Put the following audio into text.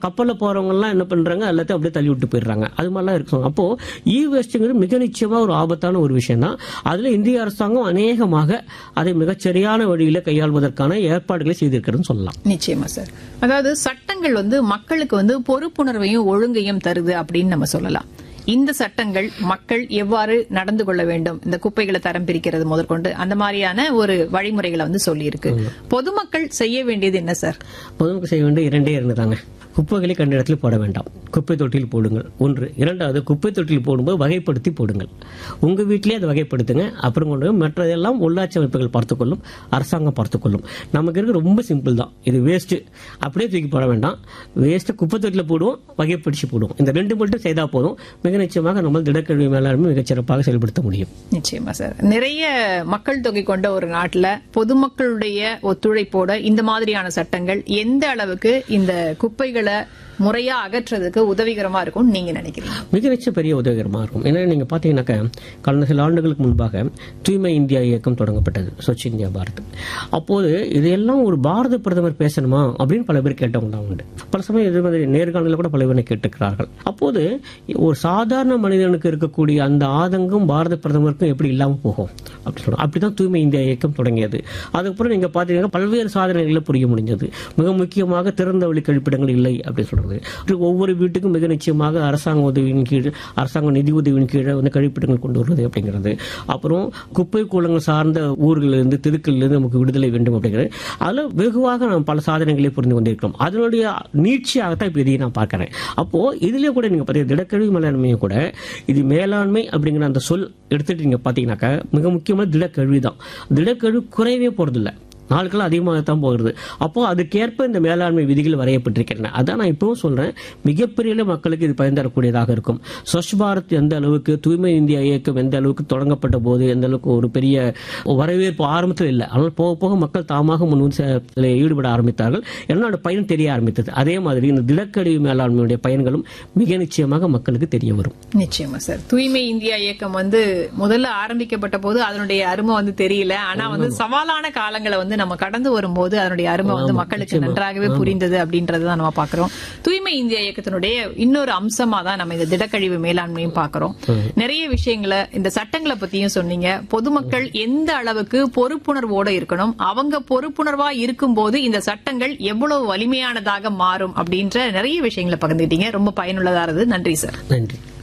கப்பல்ல போறவங்க எல்லாம் என்ன பண்றாங்க எல்லாத்தையும் அப்படியே தள்ளி விட்டு போயிடுறாங்க அது மாதிரிலாம் இருக்கும் அப்போ இ வேஸ்ட்ங்கிறது மிக நிச்சயமா ஒரு ஆபத்தான ஒரு விஷயம் தான் அதுல இந்திய அரசாங்கம் அநேகமாக அதை மிகச்சரியான வழியில கையாள்வதற்கான ஏற்பாடுகளை செய்திருக்கிறதுன்னு சொல்லலாம் நிச்சயமா சார் அதாவது சட்டங்கள் வந்து மக்களுக்கு வந்து பொறுப்புணர்வையும் ஒழுங்கையும் தருது அப்படின்னு நம்ம சொல்லலாம் இந்த சட்டங்கள் மக்கள் எவ்வாறு நடந்து கொள்ள வேண்டும் இந்த குப்பைகளை தரம் பிரிக்கிறது முதற்கொண்டு அந்த மாதிரியான ஒரு வழிமுறைகளை வந்து சொல்லியிருக்கு பொதுமக்கள் செய்ய வேண்டியது என்ன சார் பொதுமக்கள் செய்ய வேண்டிய இரண்டே இரண்டு தாங்க குப்பைகளை கண்ட இடத்தில் போட வேண்டாம் குப்பை தொட்டியில் போடுங்கள் ஒன்று இரண்டாவது குப்பை தொட்டியில் போடும்போது வகைப்படுத்தி போடுங்கள் உங்க வீட்டிலே அதை வகைப்படுத்துங்க அப்புறம் கொண்டு போய் மற்றதெல்லாம் உள்ளாட்சி அமைப்புகள் பார்த்துக்கொள்ளும் அரசாங்கம் பார்த்துக்கொள்ளும் நமக்கு இருக்க ரொம்ப சிம்பிள் தான் இது வேஸ்ட் அப்படியே தூக்கி போட வேண்டாம் வேஸ்ட்டை குப்பை தொட்டியில் போடுவோம் வகைப்படுத்தி போடுவோம் இந்த ரெண்டு மட்டும் செய்தால் போதும் மிக நிச்சயமாக நம்ம திடக்கழிவு மேலாண்மை மிகச் சிறப்பாக செயல்படுத்த முடியும் நிச்சயமா சார் நிறைய மக்கள் தொகை கொண்ட ஒரு நாட்டுல பொதுமக்களுடைய ஒத்துழைப்போட இந்த மாதிரியான சட்டங்கள் எந்த அளவுக்கு இந்த குப்பைகளை முறையா அகற்றுறதுக்கு உதவிகரமா இருக்கும் நீங்க நினைக்கிறீங்க மிக நிச்சயம் பெரிய உதவிகரமாக இருக்கும் ஏன்னா நீங்கள் பார்த்தீங்கன்னாக்கா கடந்த சில ஆண்டுகளுக்கு முன்பாக தூய்மை இந்தியா இயக்கம் தொடங்கப்பட்டது ஸ்வச் இந்தியா பாரத் அப்போது இதையெல்லாம் ஒரு பாரத பிரதமர் பேசணுமா அப்படின்னு பல பேர் கேட்டவங்க தான் உண்டு பல சமயம் இது மாதிரி நேர்காணலில் கூட பல பேர் கேட்டுக்கிறார்கள் அப்போது ஒரு சாதாரண மனிதனுக்கு இருக்கக்கூடிய அந்த ஆதங்கம் பாரத பிரதமருக்கும் எப்படி இல்லாமல் போகும் அப்படின்னு சொல்றோம் அப்படிதான் தூய்மை இந்தியா இயக்கம் தொடங்கியது அதுக்கப்புறம் நீங்க பாத்தீங்கன்னா பல்வேறு சாதனைகளை புரிய முடிஞ்சது மிக முக்கியமாக திறந்த வழி கழிப்பிடங்கள் இல்லை அப்படின்னு சொல்றது ஒவ்வொரு வீட்டுக்கும் மிக நிச்சயமாக அரசாங்க உதவியின் கீழ் அரசாங்க நிதி உதவியின் கீழே வந்து கழிப்பிடங்கள் கொண்டு வருவது அப்படிங்கிறது அப்புறம் குப்பை கூலங்கள் சார்ந்த ஊர்களிலிருந்து இருந்து தெருக்கள்ல இருந்து நமக்கு விடுதலை வேண்டும் அப்படிங்கிறது அதுல வெகுவாக நாம் பல சாதனைகளை புரிந்து கொண்டிருக்கிறோம் அதனுடைய நீட்சியாகத்தான் இப்போ இதையும் நான் பார்க்கிறேன் அப்போ இதுலயே கூட நீங்க பார்த்தீங்க திடக்கழிவு மேலாண்மையும் கூட இது மேலாண்மை அப்படிங்கிற அந்த சொல் எடுத்துட்டு நீங்க பாத்தீங்கன்னாக்கா மிக முக்கியமான திடக்கழிவு தான் திடக்கழிவு குறையவே போறதில்ல நாட்கள் அதிகமாகத்தான் போகிறது அப்போ அதுக்கேற்ப இந்த மேலாண்மை விதிகள் வரையப்பட்டிருக்கின்றன அதான் நான் இப்பவும் சொல்றேன் மிகப்பெரிய அளவு மக்களுக்கு இது பயன் தரக்கூடியதாக இருக்கும் ஸ்வச் பாரத் எந்த அளவுக்கு தூய்மை இந்தியா இயக்கம் எந்த அளவுக்கு தொடங்கப்பட்ட போது எந்த அளவுக்கு ஒரு பெரிய வரவேற்பு ஆரம்பத்தில் இல்லை ஆனால் போக போக மக்கள் தாமாக முன் வந்து இதில் ஈடுபட ஆரம்பித்தார்கள் ஏன்னா அந்த பயன் தெரிய ஆரம்பித்தது அதே மாதிரி இந்த திடக்கழிவு மேலாண்மையுடைய பயன்களும் மிக நிச்சயமாக மக்களுக்கு தெரிய வரும் நிச்சயமா சார் தூய்மை இந்தியா இயக்கம் வந்து முதல்ல ஆரம்பிக்கப்பட்ட போது அதனுடைய அருமை வந்து தெரியல ஆனா வந்து சவாலான காலங்களை வந்து நம்ம கடந்து வரும்போது அதனுடைய அருமை வந்து மக்களுக்கு நன்றாகவே புரிந்தது அப்படின்றத நம்ம பாக்குறோம் தூய்மை இந்தியா இயக்கத்தினுடைய இன்னொரு அம்சமா தான் நம்ம இந்த திடக்கழிவு மேலாண்மையும் பாக்குறோம் நிறைய விஷயங்களை இந்த சட்டங்களை பத்தியும் சொன்னீங்க பொதுமக்கள் எந்த அளவுக்கு பொறுப்புணர்வோட இருக்கணும் அவங்க பொறுப்புணர்வா இருக்கும்போது இந்த சட்டங்கள் எவ்வளவு வலிமையானதாக மாறும் அப்படின்ற நிறைய விஷயங்களை பகிர்ந்துட்டீங்க ரொம்ப பயனுள்ளதா இருந்தது நன்றி சார் நன்றி